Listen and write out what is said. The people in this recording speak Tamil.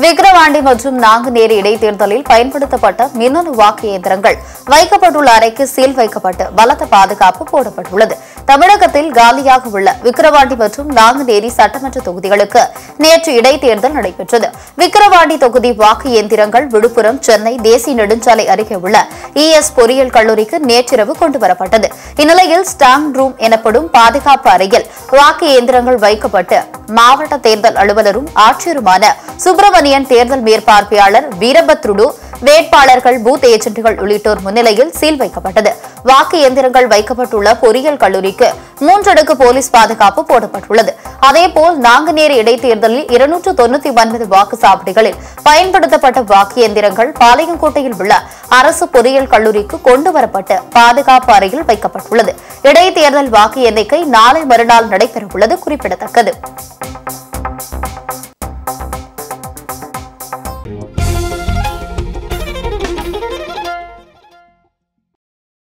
விக்கிரவாண்டி மற்றும் நாங்குநேரி இடைத்தேர்தலில் பயன்படுத்தப்பட்ட மின்னணு வாக்கு இயந்திரங்கள் வைக்கப்பட்டுள்ள அறைக்கு சீல் வைக்கப்பட்டு பலத்த பாதுகாப்பு போடப்பட்டுள்ளது தமிழகத்தில் காலியாக உள்ள விக்கிரவாண்டி மற்றும் நாங்குநேரி சட்டமன்ற தொகுதிகளுக்கு நேற்று இடைத்தேர்தல் நடைபெற்றது விக்கிரவாண்டி தொகுதி வாக்கு இயந்திரங்கள் விழுப்புரம் சென்னை தேசிய நெடுஞ்சாலை அருகே உள்ள இஎஸ் பொறியியல் கல்லூரிக்கு நேற்றிரவு கொண்டுவரப்பட்டது இந்நிலையில் ஸ்டாங் ரூம் எனப்படும் பாதுகாப்பு அறையில் வாக்கு இயந்திரங்கள் வைக்கப்பட்டு மாவட்ட தேர்தல் அலுவலரும் ஆட்சியருமான சுப்பிரமணியன் தேர்தல் மேற்பார்வையாளர் வீரபத்ருடு வேட்பாளர்கள் பூத் ஏஜென்ட்டுகள் உள்ளிட்டோர் முன்னிலையில் சீல் வைக்கப்பட்டது வாக்கு இயந்திரங்கள் வைக்கப்பட்டுள்ள பொறியியல் கல்லூரிக்கு மூன்றடுக்கு போலீஸ் பாதுகாப்பு போடப்பட்டுள்ளது அதேபோல் நாங்குநேரி இடைத்தேர்தலில் இருநூற்று தொண்ணூத்தி ஒன்பது வாக்குச்சாவடிகளில் பயன்படுத்தப்பட்ட வாக்கு இயந்திரங்கள் பாளையங்கோட்டையில் உள்ள அரசு பொறியியல் கல்லூரிக்கு கொண்டு வரப்பட்டு பாதுகாப்பு அறையில் வைக்கப்பட்டுள்ளது இடைத்தேர்தல் வாக்கு எண்ணிக்கை நாளை மறுநாள் நடைபெறவுள்ளது குறிப்பிடத்தக்கது